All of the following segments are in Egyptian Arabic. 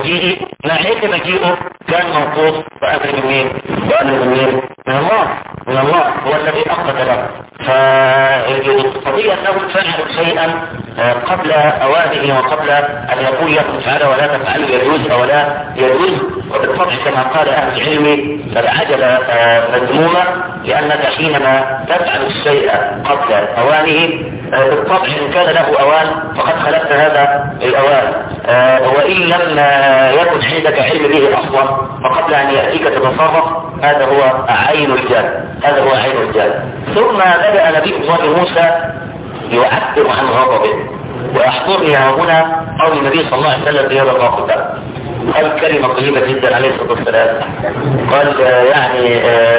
مجيئه مع ان مجيئه كان موقوف بأمر من مين؟ بأمر من مين؟ من الله من الله هو الذي أخذ له فالقضية أنه فعل شيئا قبل أوانه وقبل أن يقول لكم تعالى ولا تفعلوا يجوز أو لا يجوز وبالطبع كما قال أهل العلم العجلة مذمومة لأنك حينما تفعل الشيء قبل أوانه بالطبع إن كان له أوان فقد خلقت هذا الأوان وإن لم يكن عندك علم به أصلا فقبل أن يأتيك تتصرف هذا هو عين الجهل هذا هو عين الجهل ثم بدأ نبي الله موسى يعبر عن غضبه ويحضرني هنا قول النبي صلى الله عليه وسلم في هذا الموقف قال كلمة طيبة جدا عليه الصلاة والسلام قال يعني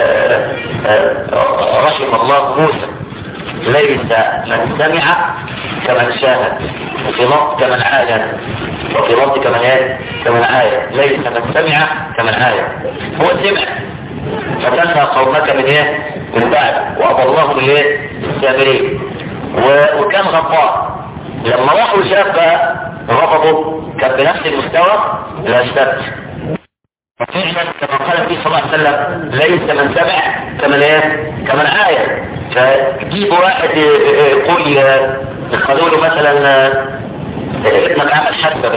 رحم الله موسى ليس من سمع كمن شاهد وفي لفظ كمن عاين وفي لفظ كمن ايه كمن عاين ليس من سمع كمن عاين هو سمع فتنهى قومك من ايه من بعد واضلهم الايه السامرين وكان غفار لما راحوا شاف بقى غضبه كان بنفس المستوى لا اشتد ففعلا كما قال النبي صلى الله عليه وسلم ليس من سمع كمن ايه كمن عاين فجيب واحد يقول يخلوا له مثلا ابنك عمل حادثه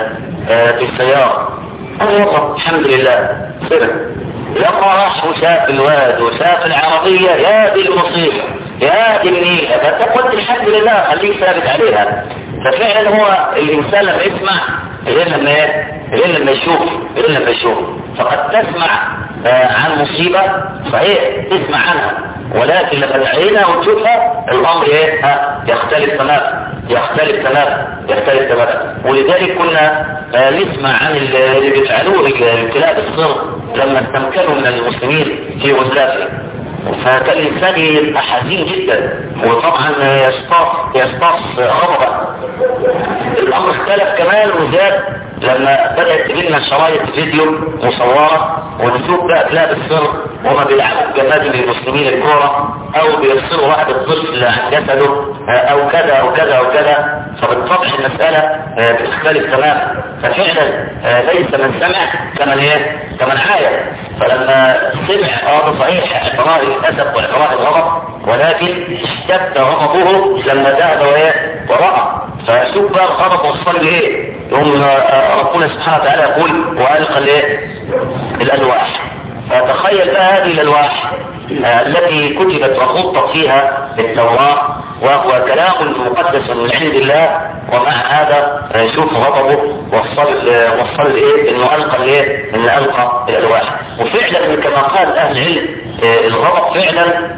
بالسياره قال والله الحمد لله سمع لما راح وشاف الواد وشاف العربية يا دي المصيبة يا دي النيلة فانت قلت الحمد لله خليك ثابت عليها ففعلا هو الانسان لما يسمع غير لما غير لما يشوف غير لما يشوف فقد تسمع عن مصيبة صحيح تسمع عنها ولكن لما تعينها وتشوفها الامر ايه يختلف تماما يختلف تماما يختلف تماما ولذلك كنا نسمع عن اللي بيفعلوه الكلاب الصر لما استمكنوا من المسلمين في يوغوسلافيا فكان الانسان يبقى حزين جدا وطبعا يصطاف يصطاف غضبا الامر اختلف كمان وزاد لما بدأت تجيلنا شرايط فيديو مصورة ونشوف بقى كلاب السر وما بيلعبوا جماجم المسلمين الكورة او بيرسلوا واحد الطفل عن جسده او كذا او كذا او كذا فبالطبع المسألة بتختلف تماما ففعلا ليس من سمع كمن ايه كمن عاية فلما سمع اه صحيح اعتراء الاسف واعتراء الغضب ولكن اشتد غضبه لما ذهب وايه ورأى فشوف بقى الغضب وصل لايه يوم ربنا سبحانه وتعالى يقول وألقى الايه الألواح فتخيل بقى هذه الألواح التي كتبت وخطت فيها التوراة وهو كلام مقدس من عند الله ومع هذا شوف غضبه وصل وصل ايه انه القى الايه انه القى الالواح وفعلا كما قال اهل العلم الغضب فعلا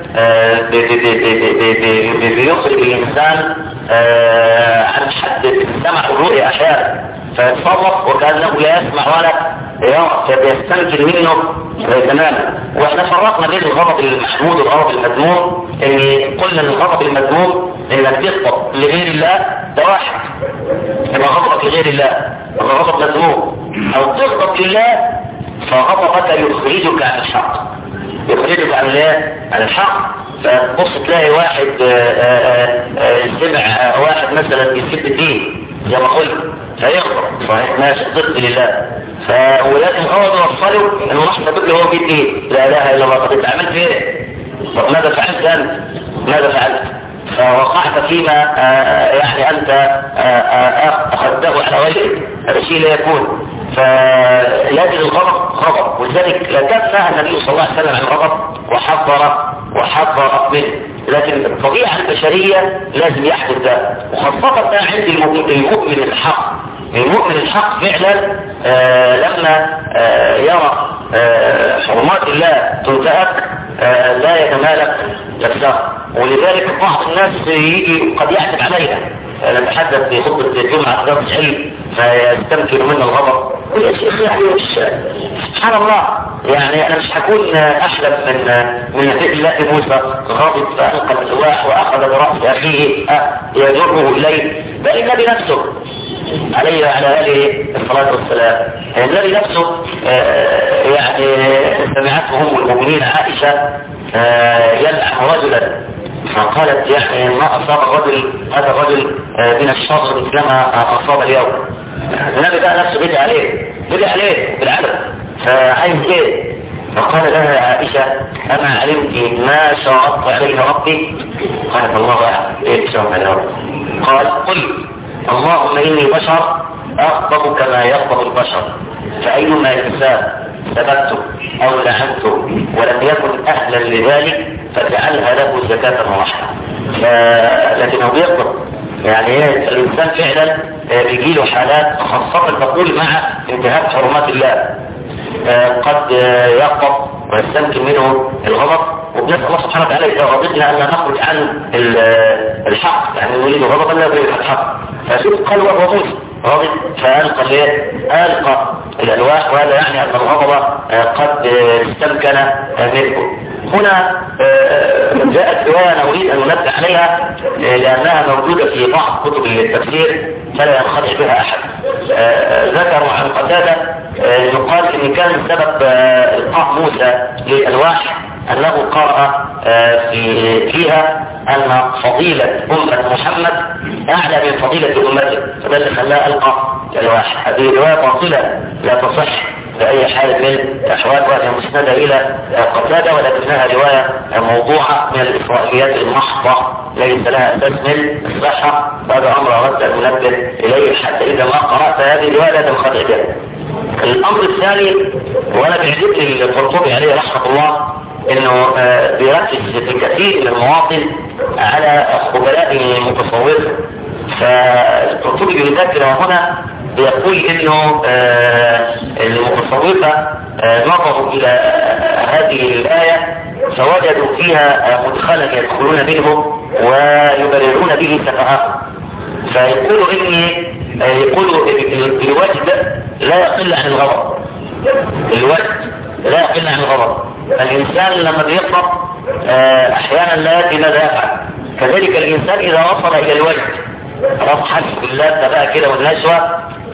بيخرج الانسان عن حد السمع والرؤية احيانا فيتصرف وكانه لا يسمع ولا يرى فبيستنكر منه تماما واحنا فرقنا بين الغضب المحمود والغضب المذموم ان قلنا ان الغضب المذموم انك تغضب لغير الله ده واحد اما غضبك لغير الله هذا غضب مذموم او تغضب لله فغضبك يخرجك عن الحق يخرجك عن الايه عن الحق فتبص تلاقي واحد آآ آآ سمع واحد مثلا يسب الدين زي ما قلت فيغضب صحيح ماشي ضد لله فولازم هو يوصله انه راح تقول له هو بالدين لا اله الا الله طب انت عملت ايه؟ طب ماذا فعلت انت؟ ماذا فعلت؟ فوقعت فيما يعني انت اخذته على وجهك هذا شيء لا يكون فلازم الغضب غضب ولذلك لا تنفع النبي صلى الله عليه وسلم عن الغضب وحذر وحذر منه لكن الطبيعة البشرية لازم يحدث ده وخاصة ده عند المؤمن الحق المؤمن الحق فعلا آه لما آه يرى آه حرمات الله تنتهك لا يتمالك نفسه ولذلك بعض الناس يجي قد يحسب عليها نتحدث في خطبة الجمعة درس علم فيستمكن منه الغضب يا شيخ يعني مش سبحان الله يعني انا مش هكون احلم من من نبي الله موسى غاضب فالقى الالواح واخذ براس اخيه يجره اليه بل النبي نفسه عليه وعلى اله الصلاه والسلام النبي نفسه يعني سمعته ام المؤمنين عائشه يلعن رجلا فقالت يعني ما اصاب الرجل هذا الرجل من الشر مثلما اصاب اليوم النبي بقى نفسه بدأ عليه تقول عليه بالعدد فعايز ايه فقال لها يا عائشة أما علمت ما شرطت عليه ربي قالت الله أعلم إيه شرط على ربي قال قل اللهم إني بشر أغضب كما يغضب البشر فأيما إنسان سببته أو لعنته ولم يكن أهلا لذلك فاجعلها له زكاة ورحمة لكن هو بيغضب يعني ايه الإنسان فعلا بيجي له حالات خاصة تقول مع انتهاك حرمات الله قد يغضب ويستمكن منه الغضب وبنسأل الله سبحانه وتعالى إذا غضبنا أن لا نخرج عن الحق يعني نريد غضبا لا يريد الحق فشوف قال وهو موسى غضب فألقى الايه؟ ألقى الألواح وهذا يعني أن الغضب قد استمكن منه هنا جاءت رواية أنا أريد أن ننبه عليها لأنها موجودة في بعض كتب التفسير فلا ينخدع بها أحد ذكروا عن قتادة يقال إن كان سبب إلقاء موسى للألواح أنه قرأ في فيها أن فضيلة أمة محمد أعلى من فضيلة أمته فده اللي خلاه ألقى الألواح هذه رواية باطلة لا تصح بأي حال من الأحوال وهي مسندة إلى قتادة ولكنها رواية موضوعة من الإسرائيليات المحضة ليس لها أساس من الصحة وهذا أمر أردت أن ننبه إليه حتى إذا ما قرأت هذه الرواية لا تنخدع بها. الأمر الثاني وأنا بيعجبني القرطبي عليه رحمة الله انه بيركز في كثير من المواطن على خبراء المتصوفه فالقرطبي بيذكر هنا بيقول انه المتصوفه نظروا الى هذه الايه فوجدوا فيها مدخلا يدخلون منه ويبررون به سفهاءهم فيقولوا ان يقولوا الوجد لا يقل عن الغضب الوجد لا يقل عن الغضب الإنسان لما بيغضب أحيانا لا يدري ماذا يفعل كذلك الإنسان إذا وصل إلى الوجد خلاص حسب بالله ده بقى كده والنشوة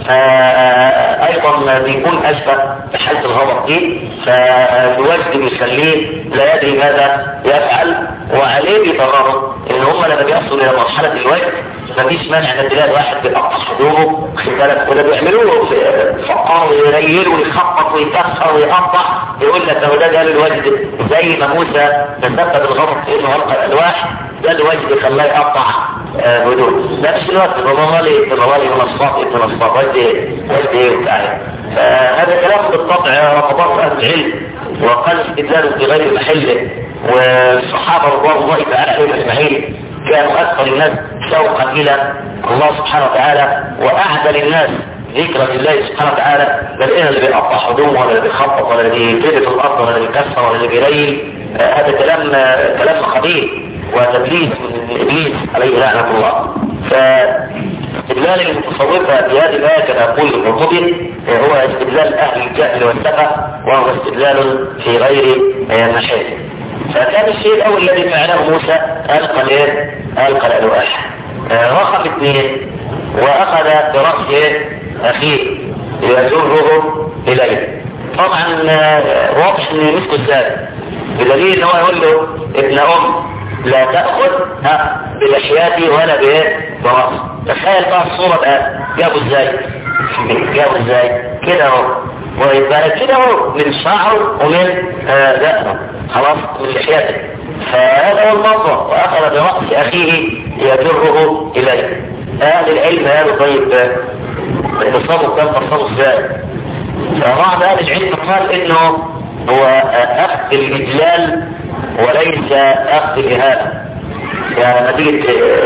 ايضا بيكون اشبه بحالة الغضب دي فالوجد بيخليه لا يدري ماذا يفعل وعليه بيضرره ان هم لما بيصلوا الى مرحلة الوجد مفيش مانع ان تلاقي واحد بيقطع حدوده خد بالك وده بيعملوا له فقار ويريل ويخبط ويكسر ويقطع يقول لك هو ده قال الوجد زي ما موسى تسبب الغضب في انه القى الالواح ده الوجد خلاه يقطع هدوء نفس الوقت الرمالي الرمالي منصات منصات وجد وجد ايه وبتاع فهذا كلام بالطبع رفضات اهل العلم وقال استدلاله في غير محله والصحابه رضوان الله تعالى عليهم اجمعين كانوا اكثر الناس شوقا الى الله سبحانه وتعالى واعدل الناس ذكرى لله سبحانه وتعالى بل ايه اللي بيقطع هدومه ولا اللي بيخبط ولا اللي بيتلف الارض ولا اللي بيكسر ولا اللي بيريل آه هذا كلام آه كلام خبيث وتدليس من ابليس عليه لعنه الله فاستدلال المتصوفه بهذه الايه كما يقول القرطبي هو استدلال اهل الجهل والسفه وهو استدلال في غير محل فكان الشيء الاول الذي فعله موسى القى الايه؟ القى الالواح رقم اثنين واخذ براس اخيه يجره اليه طبعا واضح ان مسكه ازاي بدليل ان هو يقول له ابن ام لا تأخذ ها بلحياتي ولا بايه براسي تخيل بقى الصورة بقى جابوا ازاي جابوا ازاي كده اهو ويبقى كده اهو من شعره ومن دقنه خلاص من لحياته فهذا هو المنظر واخذ برأس اخيه يجره اليه اهل العلم قالوا طيب اتصابوا كم تصابوا ازاي فبعض اهل العلم قال انه هو اخذ الاجلال وليس اخذ الاهانه يعني لما تيجي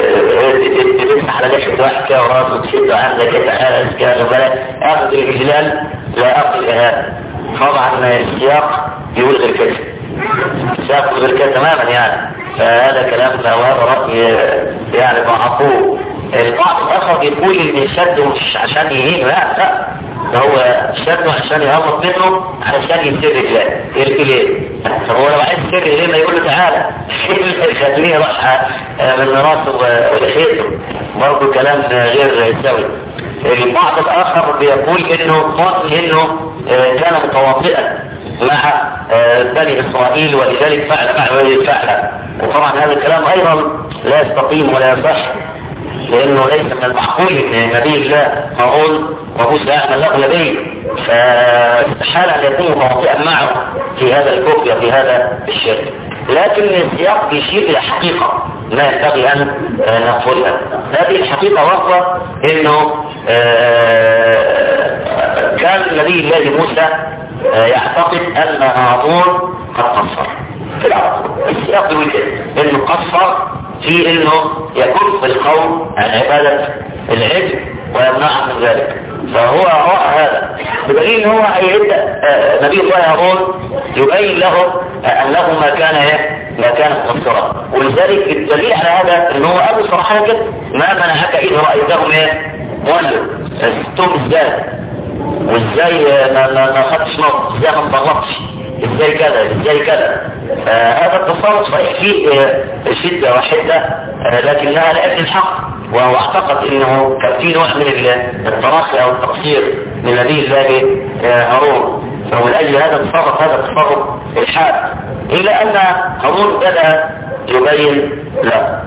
تمسح على لحية واحد كده وراسه وتشد عنده كده حالة كده وبلا اخذ الاجلال لا اخذ الاهانه طبعا السياق يقول غير كده السياق يقول غير كده تماما يعني فهذا كلام وهذا رأي يعني ضعفوه البعض الاخر بيقول ان الشد مش عشان يهينه لا لا ده هو شده عشان يهرب منه علشان يسر الله يركي ليه فهو لو عايز سر ليه ما يقول له تعالى خليه يروح من راسه ولحيته برضه كلام غير سوي البعض الاخر بيقول انه ظن انه كان متواطئا مع بني اسرائيل ولذلك فعل فعل فعل وطبعا هذا الكلام ايضا لا يستقيم ولا يصح لانه ليس من المعقول ان نبي الله هارون وموسى يعمل له نبي فاستحال ان يكون متواطئا معه في هذا الكفر وفي هذا الشرك لكن السياق بيشير الى حقيقه ما ينبغي ان نغفلها هذه الحقيقه وهو انه كان نبي الله موسى يعتقد ان هارون قد قصر في العرب السياق يقول كده انه قصر في انه يكف القوم عن عبادة العجل ويمنعهم من ذلك فهو راى هذا بدليل ان هو هيبدا نبي الله هارون يبين له انه ما كان ما كان مقصرا ولذلك الدليل على هذا ان هو ابو صراحه كده ما منعك اذ رايتهم ايه مولد استم ازاي وازاي ما ما ما خدتش نقط ازاي ما انضغطش ازاي كذا ازاي كذا آه هذا التصرف صحيح فيه آه شدة وحدة آه لكنها لأجل الحق وهو اعتقد انه كان في نوع من التراخي او التقصير من نبي الله هارون فمن اجل هذا التصرف هذا التصرف الحاد الا ان هارون بدا يبين لا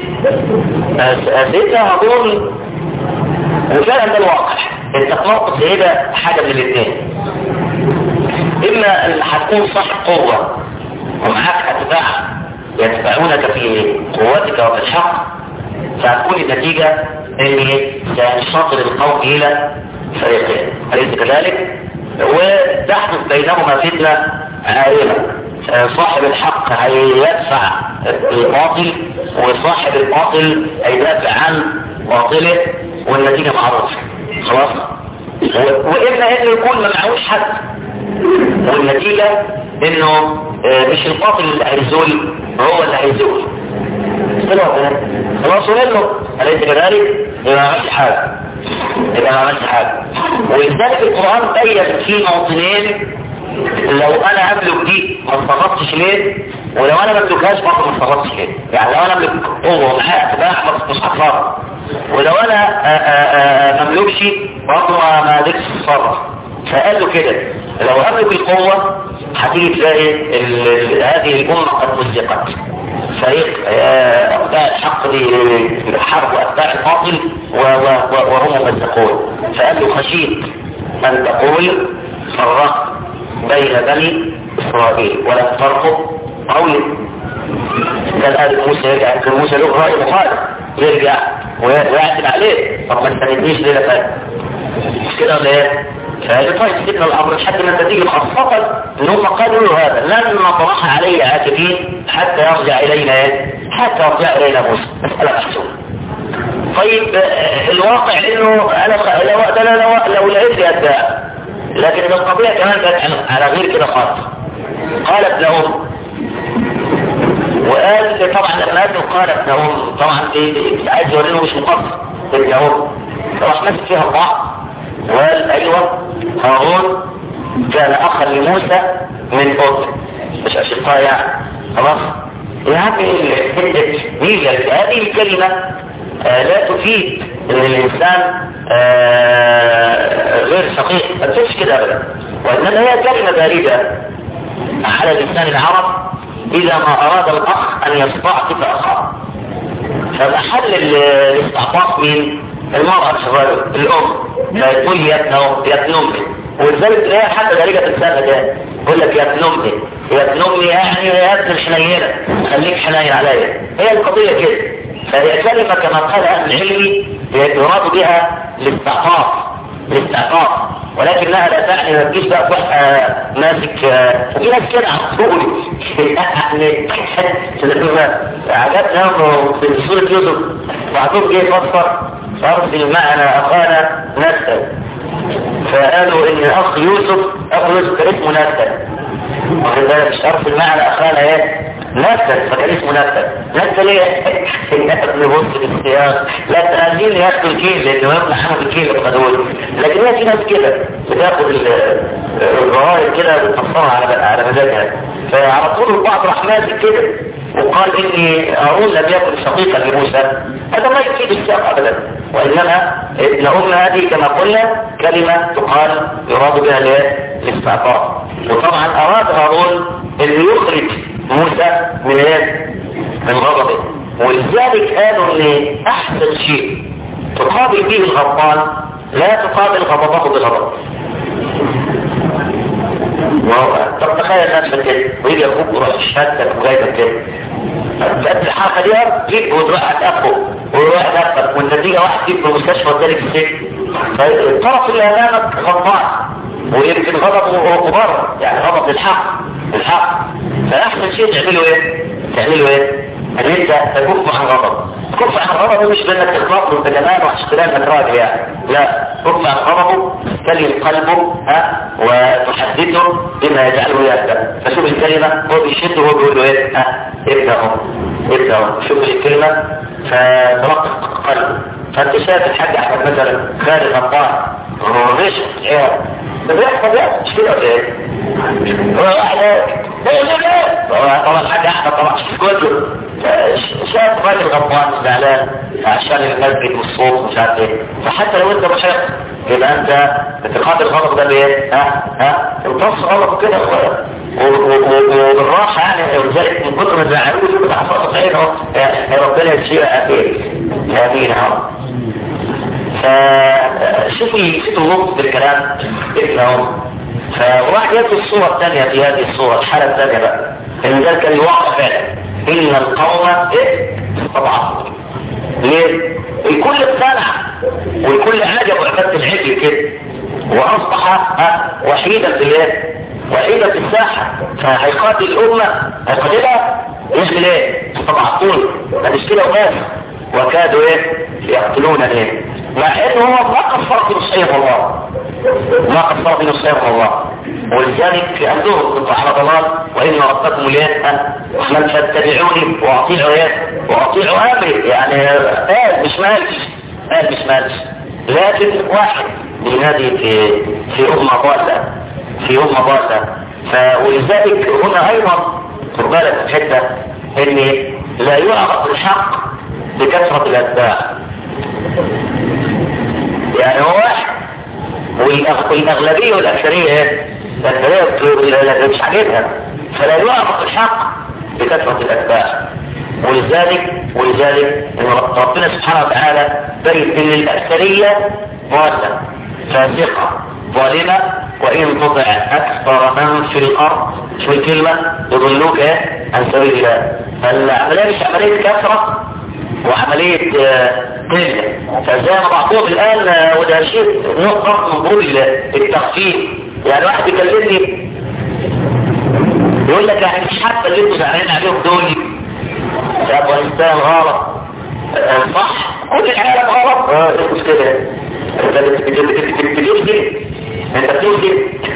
سيدنا هارون وفعلا ده الواقع انت في موقف زي ده حاجه من الاثنين اما ان هتكون صاحب قوه ومعاك اتباع يتبعونك في قوتك وفي الحق فهتكون النتيجه ان سينشطر القوم الى فريقين اليس كذلك وتحدث بينهما فتنه عارمه صاحب الحق هيدفع الباطل وصاحب الباطل هيدافع عن باطله والنتيجة معروفة خلاص وإما إنه يكون ما معهوش حد والنتيجة إنه مش الباطل اللي هيزول هو اللي هيزول خلاص ومنه أليس كذلك؟ يبقى ما عملش حاجة يبقى ما عملش حاجة ولذلك القرآن بين في موطنين لو انا املك دي ما استغربتش ليه ولو انا ما املكهاش برضه ما استغربتش ليه يعني لو انا املك قوه ومعايا اتباع مش هتصرف ولو انا مملكش برضه ما قدرتش اتصرف فقال له كده لو املك القوه هتيجي تلاقي هذه الامه قد مزقت فريق اتباع الحق دي حرب اتباع الباطل وهم مزقون فقال له خشيت ان تقول فرقت بين بني إسرائيل ولم ترقب قولي كان قال موسى يرجع كان موسى له رأي مخالف يرجع ويعتم عليه طب ما استندنيش ليه لفات مش كده ولا ايه؟ فهذا طيب سيدنا الامر لحد ما النتيجه خاصة ان هم قالوا له هذا لن نطرح عليه عاكفين حتى يرجع الينا ايه؟ حتى يرجع الينا موسى مسألة محسوبة طيب الواقع انه انا لو لو لو لقيت لي اتباع لكن القضية كمان كانت على غير كده خالص قال ابن أم وقال طبعا لما قال قال ابن أم طبعا عايز يورينه مش مقصر ابن أم راح ماسك فيها البعض وقال أيوه هارون كان أخا لموسى من أم مش أشقاء يعني خلاص يعني هي هذه الكلمة آه لا تفيد ان الانسان آه غير شقيق ما تفيدش كده ابدا وانما هي كلمة باردة على لسان العرب اذا ما اراد الاخ ان يستعطف اخاه فمحل الاستعطاف من المرأة الصغيرة الام فيقول يا ابن يا ابن امي ولذلك تلاقيها حتى ذلك السنة ده يقول لك يا ابن امي يا ابن امي يعني يا ابن الحنينة خليك حنين عليا هي القضية كده فهي كلمة كما قال أهل العلم يراد بها الاستعطاف الاستعطاف ولكنها لا تعني ما تجيش بقى تروح ماسك في ناس كده على طول عجبنا في سورة يوسف بعضهم جه يفسر أرسل معنا أخانا نسل فقالوا إن أخ يوسف أخ يوسف كان اسمه نسل واخد بالك مش أرسل معنا أخانا إيه نسل فكان اسمه نسل نسل ايه نبص في السياق لا تقديم ياخد الكيل لانه يطلع حاجه الكيل القدول لكن هي في ناس كده بتاخد الظواهر كده بتفصلها على على مزاجها فعلى طول البعض راح ماسك كده وقال اني هارون لم يكن شقيقا لموسى هذا ما يفيد السياق ابدا وانما ابن ام هذه كما قلنا كلمه تقال يراد بها الاستعطاف وطبعا اراد هارون ان يخرج موسى من ايه من غضبه ولذلك قالوا ان احسن شيء تقابل به الغضبان لا تقابل غضبه بغضب وهو طب تخيل نفسك كده ويجي اخوك يروح شهادتك وجايبك كده تأتي الحركة دي جيب وتروح هتأخه ويروح هتأخك والنتيجة واحد جيب في المستشفى وذلك في السجن الطرف اللي امامك غضبان ويمكن غضبه كبار يعني غضب للحق الحق فأحسن شيء تعمله ايه؟ تعمله ايه؟ ان انت تكف عن غضب تكف عن غضبه مش بانك تخلص له بجمال واحتلال انك راجل يعني لا كف عن غضبه تلي قلبه ها وتحدده بما يجعله يهدى فشوف الكلمه هو بيشده وهو بيقول له ايه ها ابدا اهو ابدا اهو شوف الكلمه فترقق قلبه فانت شايف الحاج احمد مثلا خارج غضبان مش عيال ده بيحصل يعني مش كده ولا ايه؟ هو واحد طبعا الحاج احمد طبعا كله شاف راجل غضبان زعلان عشان المسجد والصوت مش عارف ايه فحتى لو انت محق يبقى انت بتقابل الغضب ده بايه؟ ها ها امتص غضب كده وبالراحه يعني ولذلك من كتر ما زعلوه يبقى حصل عينه ربنا يشيل اكيد امين اهو فشوفي شوفي اللطف بالكلام ابنهم فواحد يأتي الصورة الثانية في هذه الصورة الحالة الثانية بقى ان ذلك الواقع فعلا ان القوم ايه طبعا ليه الكل اقتنع والكل عجب وعبادة العجل كده واصبح وحيدا في الايه وحيدا في الساحة فهيقاتل الامة هيقاتلها يعمل ايه طبعا طول مش كده وبس وكادوا ايه يقتلون ايه مع انه هو ما قصر في نصيب الله ما قصر في نصيب الله ولذلك عندهم كنت على ضلال وان ربكم اليوم من فاتبعوني واطيعوا ايه واطيعوا امري يعني قال مش مالش قال مش مالش لكن واحد بينادي في في امه ضاله في امه ضاله ولذلك هنا ايضا خد بالك في حته ان لا يعرف الحق بكثره الاتباع يعني هو واحد والأغلبية والأكثرية ايه؟ الأكثرية مش عاجبها فلا يعرف الحق بكثرة الأتباع ولذلك ولذلك إن ربنا سبحانه وتعالى بين ان الأكثرية ضالة فاسقة ظالمة وإن تطع أكثر من في الأرض شو الكلمة يضلوك ايه؟ عن سبيل الله فالعملية مش عملية كثرة وعملية قلة فزي ما بعضهم الآن وده شيء نقطة من ضمن التخفيف يعني واحد يكلمني يقول لك يعني مش حتى اللي انتوا زعلانين عليهم دول في افغانستان غلط صح كل العالم غلط اه ايه المشكلة انت بتفهم انت بتفهم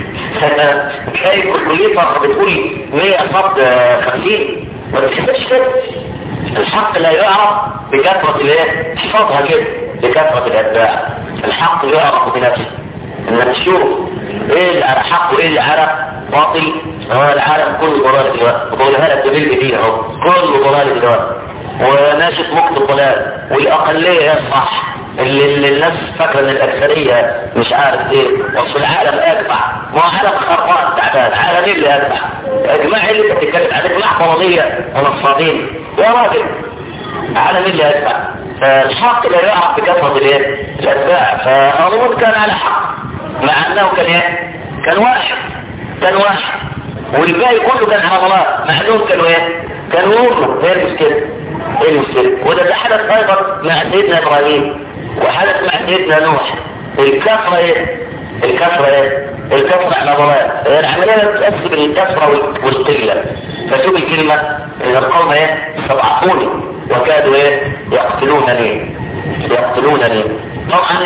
انا شايف كلية بتقول 100 صد 50 ما بتحسبش كده الحق لا يعرف بكثرة الايه احفظها كده بكثرة الاتباع الحق يعرف بنفسه انك تشوف ايه اللي على حق وايه اللي على باطل هو العالم كله ضلال دلوقتي وبقولها لك بالجديد اهو كله ضلال دلوقتي وناشط مكتب ضلال والاقليه هي الصح اللي, اللي الناس فاكره ان الاكثريه مش عارف ايه وفي العالم اجمع ما هو عالم خربان تعبان عالم ايه اللي اجمع اجماع اللي انت بتتكلم عن اجماع قوميه ونصابين يا راجل عالم ايه اللي اجمع فالحق لا يعرف بكثره الايه الاتباع فهارون كان على حق مع انه كان ايه كان واحد كان واحد والباقي كله كان على ضلال مع انهم كانوا ايه كانوا يؤمنوا ايه المشكله ايه المشكله وده ده حدث ايضا مع سيدنا ابراهيم وحدث مع سيدنا نوح الكفرة ايه الكفرة ايه الكفرة على ضلال العملية بتأسف الكفرة والقلة فشوف الكلمة ان القوم ايه استضعفوني وكادوا ايه يقتلونني يقتلونني طبعا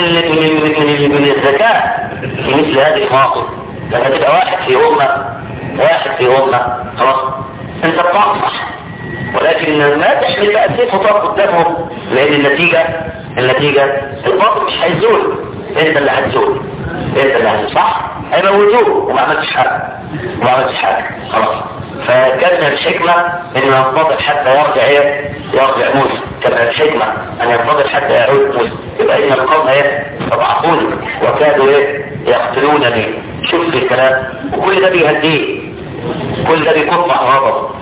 من الذكاء في مثل هذه المواقف لما تبقى واحد في امة واحد في امة خلاص انت بتنصح ولكن ما تحمل بقى سيف وتقف قدامهم لان النتيجة النتيجة الباطل مش هيزول انت اللي هتزول انت اللي هتزول صح هيموتوه وما عملتش حاجة وما عملتش حاجة خلاص فكان الحكمة ان ينتظر حتى يرجع ايه يرجع موسى كان الحكمة ان ينتظر حتى يعود موسى يبقى ان القوم ايه استضعفوني وكادوا ايه يقتلونني شوف الكلام وكل ده بيهديه كل ده بيقطع غضب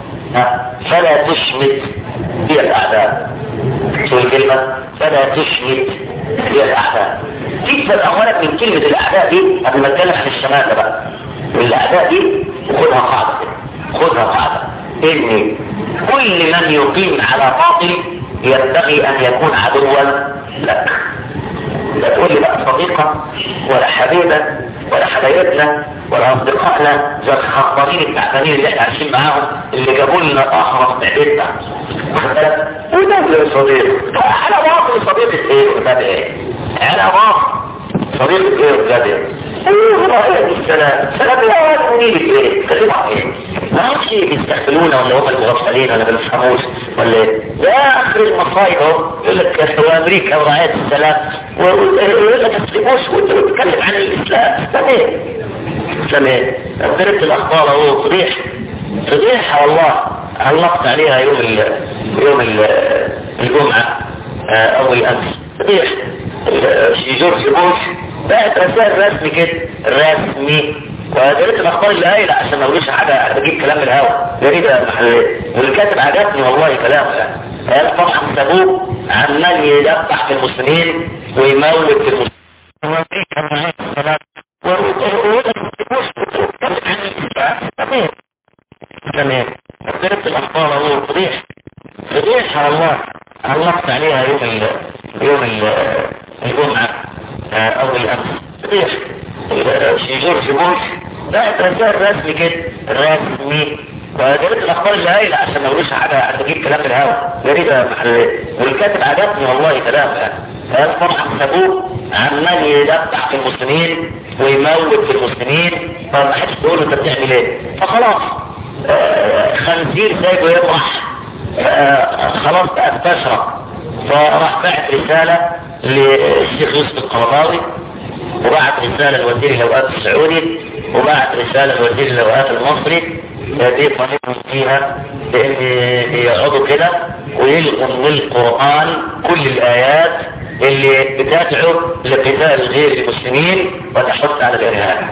فلا تشمت بي الأعداء شو الكلمة فلا تشمت بي الأعداء تكسب اموالك من كلمة الاعداء دي قبل ما اتكلم عن الشماتة بقى الاعداء دي خدها قاعدة خدها قاعدة ان كل من يقيم على باطل ينبغي ان يكون عدوا لك لا تقول لي بقى صديقة ولا حبيبة ولا حبايبنا ولا اصدقائنا زي الخطارين التعبانين اللي احنا عايشين معاهم اللي جابوا لنا اخرس معدتنا وده اللي صديق على باطل صديقة ايه وده ايه على باطل صديقة ايه وده ايه ايوه السلام سلام يا واد منيلك ايه كلمة ايه ما اعرفش بيستقبلونا ولا هم المغفلين ولا بنفهموش ولا ايه يا اخر المصايب اهو يقول لك هو امريكا ورعاية السلام ويقول لك تسلموش وتتكلم عن الاسلام اسلام ايه اسلام ايه قدرت الاخبار اهو فضيح فضيحة والله علقت عليها يوم ال يوم ال الجمعة اول امس فضيح جورج بوش بقت رسائل رسمي كده رسمي وقدرت الاخبار اللي قايله عشان ما اقولوش حاجه بجيب كلام من الهوا جريده محليه واللي كاتب عجبني والله كلامه يعني قال طبعا سابوه عمال يدبح في المسلمين ويموت في المسلمين وامريكا معاه السلام تمام قدرت الاخبار اهو فضيح فضيحه والله علقت عليها يوم ال يوم ال الجمعه اول امس فضيح جورج بوش بقت رسائل رسمي كده رسمي وجريدة الاخبار اللي قايله عشان ما اقولوش حاجه بجيب كلام من الهوا جريده محليه والكاتب عجبني والله كلامه يعني قال طبعا سابوه عمال يدبح في المسلمين ويموت في المسلمين فما حدش تقول له انت بتعمل ايه فخلاص آه خنزير سايبه يطرح آه خلاص بقى استشرق فراح بعت رساله للشيخ يوسف القرضاوي وبعت رسالة لوزير الأوقاف السعودي وبعت رسالة لوزير الأوقاف المصري دي طالبهم فيها بأن يقعدوا كده ويلغوا للقرآن كل الآيات اللي بتدعو لقتال غير المسلمين وتحث على الإرهاب.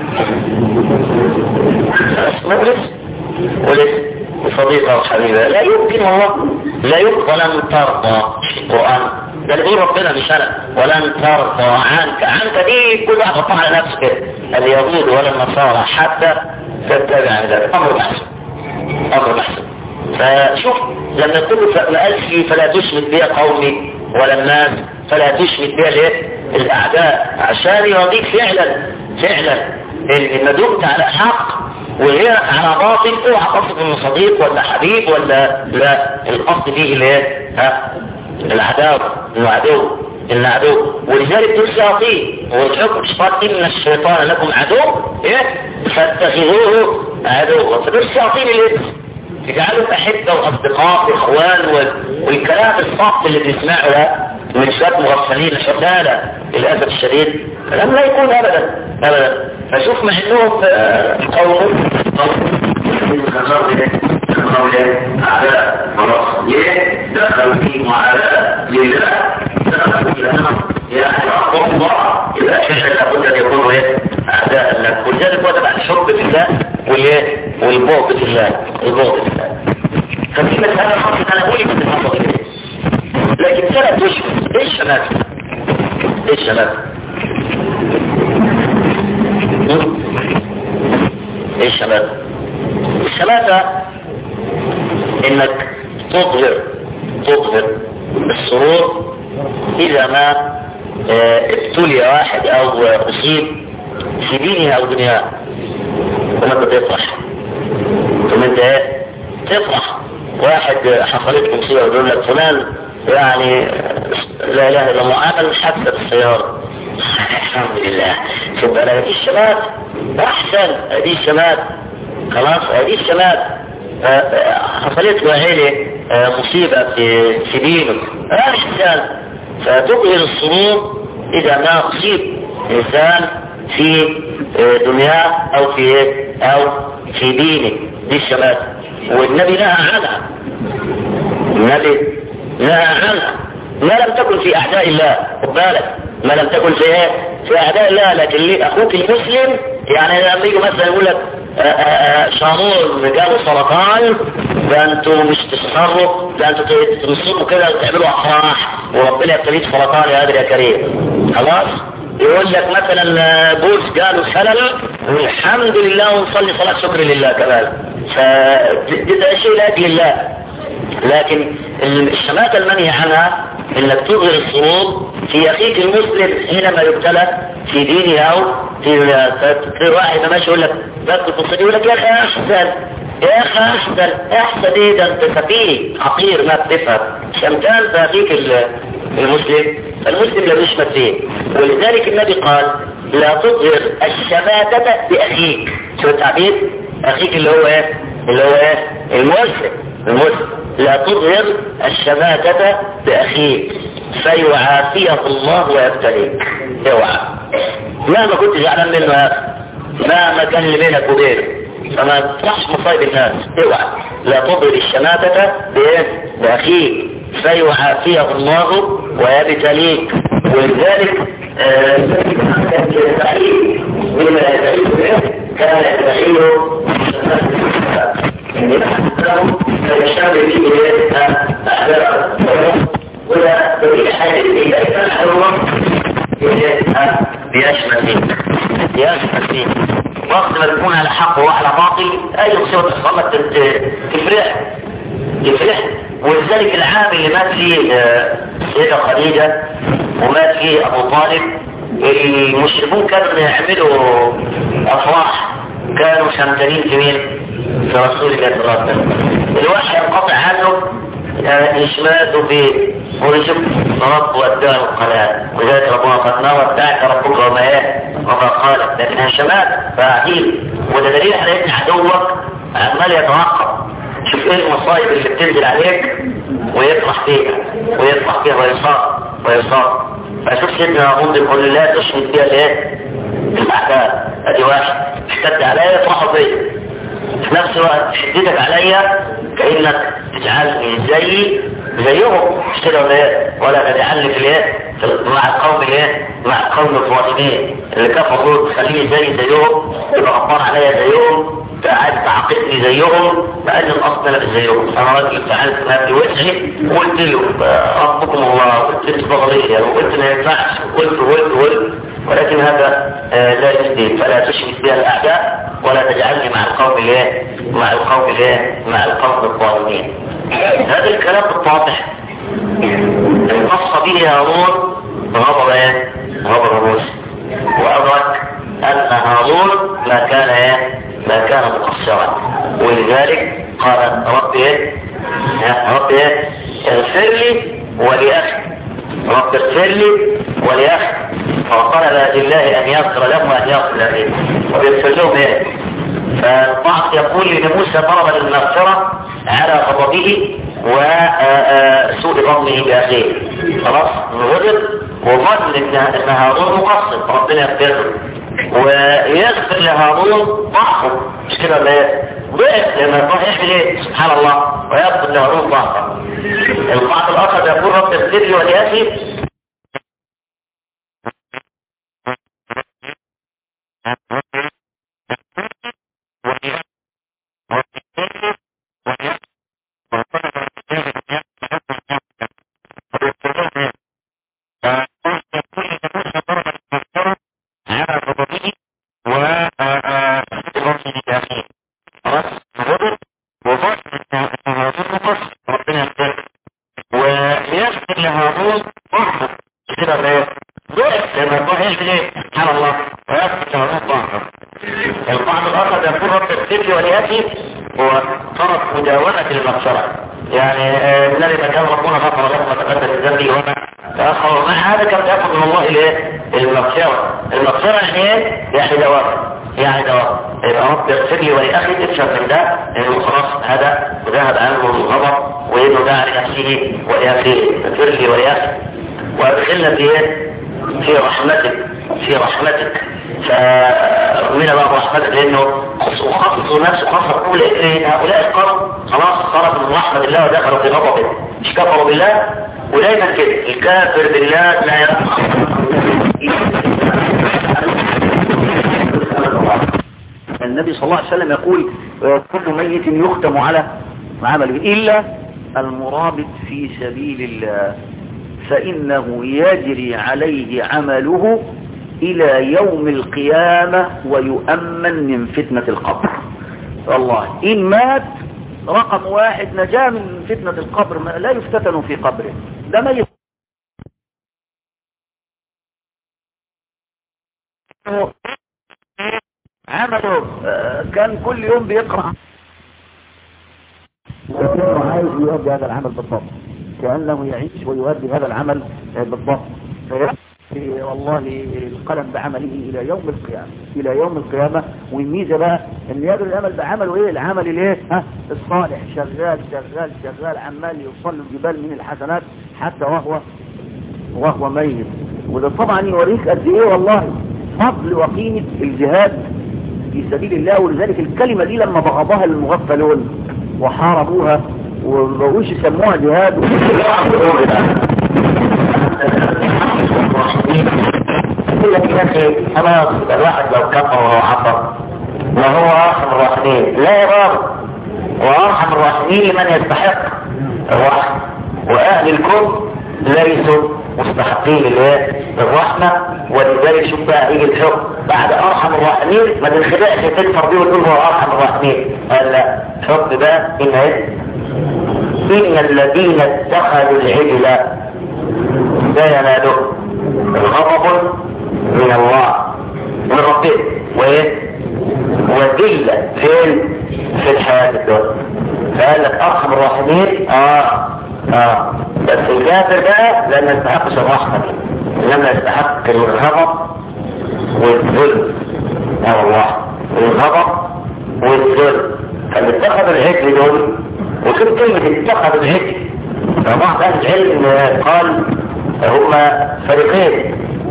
ولسه ولسه صديقة وحبيبة لا يمكن والله لا يمكن ولن ترضى القرآن ده اللي بيقول ربنا مش انا ولن ترضى عنك عنك دي كل واحد حطها على نفسه كده اليهود ولا النصارى حتى تتبع ذلك امر محسن امر محسن فشوف لما يقول ما قالش فلا تشمت بي قومي ولا الناس فلا تشمت بي الايه الاعداء عشان يرضيك فعلا فعلا ما دمت على حق وغيرك على باطل اوعى تصف انه صديق ولا حبيب ولا لا القصد فيه الايه ها العداوة انه عدو انه عدو ولذلك دول شياطين والحكم شيطان ان الشيطان لكم عدو ايه فاتخذوه عدو فدول الشياطين اللي تجعلوا احبه واصدقاء واخوان والكلام الصعب اللي بنسمعه ده من شويه مغفلين شتاله للاسف الشديد كلام لا يكون ابدا ابدا فشوف مع انهم قوم أعداء خلاص ليه؟ دخلوا في معاداة لله دخلوا إلى نار يعني أقوم الله إذا شيء لابد أن يكونوا إيه؟ أعداء لك ولذلك وجب الحب في الله والإيه؟ والبغض في الله البغض في الله ففي مسألة خاصة أنا أقول لك الحفظ لكن سنة تشمل إيش شباب؟ إيش شباب؟ إيش شباب؟ الشماتة انك تظهر تظهر السرور اذا ما ابتلي واحد او اصيب في دينه او دنياه ثم انت تفرح ثم انت ايه تفرح واحد حصلت له مصيبه ويقول لك فلان يعني لا اله الا الله عمل حادثه بالسياره الحمد لله شوف انا دي الشباب احسن دي الشباب خلاص هذه الشباب حصلت له عيلة مصيبة في في دينه احسن فتظهر السرور اذا ما اصيب انسان في دنياه او في او في دينه دي الشباب والنبي نهى عنها النبي نهى عنها ما لم تكن في اعداء الله خد بالك ما لم تكن في ايه في اعداء الله لكن ليه اخوك المسلم يعني لما يجي مثلا يقول لك شامور جاله سرطان ده انتوا مش تسخروا ده انتوا تصيبوا كده وتعملوا افراح وربنا يبتليك سرطان يا قادر يا كريم خلاص يقول لك مثلا بوس جاله سلل والحمد لله ونصلي صلاة شكر لله كمان فده شيء لاجل الله لكن الشماتة المنهي عنها انك تظهر الصمود في اخيك المسلم حينما يبتلى في دينه او في, في واحد ماشي يقول لك بكتب في الصديق يقول لك يا اخي احسن يا اخي احسن احسن ايه ده انت سفيه حقير ما بتفهم شمتان في اخيك المسلم المسلم لا يشمت فيه ولذلك النبي قال لا تظهر الشماتة بأخيك شو التعبير أخيك اللي هو ايه اللي هو ايه المسلم المسلم لا تظهر الشماتة بأخيك فيعافيه الله ويبتليك اوعى مهما كنت زعلان منه يا اخي مهما كان اللي بينك وبينه فما تفرحش مصايب الناس اوعى لا تظهر الشماتة بايه باخيك فيعافيه الله ويبتليك ولذلك كان يستحيل فيشابه فيه أحباب ولا دليل حديث إذا كان الله بيشمل فيه بيشمل فيه وقت ما تكون على حق وعلى باطل أي مصيبة تحصل لك تفرح تفرح ولذلك العام اللي مات فيه سيدة خديجة ومات فيه أبو طالب المشركون كانوا يعملوا أفراح كانوا شمتانين في مين؟ في رسول الله صلى الله عليه وسلم الواحد ينقطع عنه إشماته في ورشب رب وداه القناة وذلك ربنا قد ما ودعك ربك وما ايه وما قال لكن هشمات فعديل وده دليل على ان عدوك عمال يتوقف شوف ايه المصايب اللي بتنزل عليك ويفرح فيها ويفرح فيها ويصاب ويصاب فشوف سيدنا غمض يقول لا تشمت فيها الايه الاعداء ادي واحد اشتد عليا يفرحوا فيا في نفس الوقت شدتك عليا كأنك تجعلني زي زيهم مش كده ولا ايه ولا تجعلني في الايه مع القوم الايه مع القوم الظالمين اللي كفروا تخليني زي زيهم يبقى غضبان عليا زيهم عايز تعاقبني زيهم لان الاصل انا زيهم انا راجل فعلت ما في وسعي وقلت له ربكم الله وقلت انت بغضيه وقلت ما ينفعش وقلت وقلت وقلت ولكن هذا آه لا يجدي فلا تشرك بها الاعداء ولا تجعلني مع القوم الايه مع القوم الايه مع القوم الظالمين هذا الكلام الواضح القص به هارون غضب ايه غضب موسى وادرك ان هارون ما كان ايه ما كان مقصرا ولذلك قال رب ايه رب ايه اغفر لي ولاخي رب اغفر لي ولاخي فطلب لله ان يغفر له وان يغفر له ويغفر لهم ايه فالبعض يقول ان موسى طلب المغفره على غضبه وسوء ظنه باخيه خلاص غضب وظن ان هارون مقصر ربنا يغفر له ويغفر لهارون ضعفه مش كده ولا ضعف لما يروح يعمل ايه سبحان الله ويغفر لهارون ضعفه البعض الاخر يقول رب اغفر لي ولياتي يغفر لي ولأخي تفهم من ده انه خلاص هذا ذهب عنه الغضب وانه دعا لنفسه ولأخيه اغفر لي ولأخي وادخلنا في في رحمتك في رحمتك فمن بقى رحمتك لانه خصصوا نفسه خاصة اولى هؤلاء القوم خلاص خرجوا من رحمة الله ودخلوا في غضبه مش كفروا بالله ودايما كده الكافر بالله لا يرحم النبي صلى الله عليه وسلم يقول كل ميت يختم على عمله إلا المرابط في سبيل الله فإنه يجري عليه عمله إلى يوم القيامة ويؤمن من فتنة القبر والله إن مات رقم واحد نجا من فتنة القبر ما لا يفتتن في قبره ده ما يفتن عمله كان كل يوم بيقرأ لكنه عايز يؤدي هذا العمل بالضبط كأنه يعيش ويؤدي هذا العمل بالضبط في والله القلم بعمله الى يوم القيامة الى يوم القيامة والميزة بقى ان يقدر الامل بعمله ايه العمل الايه ها الصالح شغال شغال شغال عمال يوصل له الجبال من الحسنات حتى وهو وهو ميت وده طبعا يوريك قد ايه والله فضل وقيمة الجهاد في سبيل الله ولذلك الكلمة دي لما بغضها المغفلون وحاربوها ومبقوش يسموها جهاد يقول لك يا اخي خلاص الواحد لو كفر وهو عصر ما هو ارحم الراحمين لا يا بابا وارحم الراحمين لمن يستحق الرحمه واهل الكون ليسوا مستحقين للرحمه ولذلك شوف بقى يجي الحكم بعد ارحم الراحمين ما تنخدعش تكفر بيه وتقول هو ارحم الراحمين قال لا الحكم بقى ان ايه ان الذين اتخذوا العجل سينالهم غضب من الله من ربهم وايه وذلة فين في الحياة الدنيا فقال لك ارحم الراحمين اه اه بس الكافر بقى لا يستحقش الرحمة دي انما يستحق الغضب والذل اه والله الغضب والذل فاللي اتخذ العجل دول وشوف كلمة اتخذ العجل فبعض اهل العلم قال هما فريقين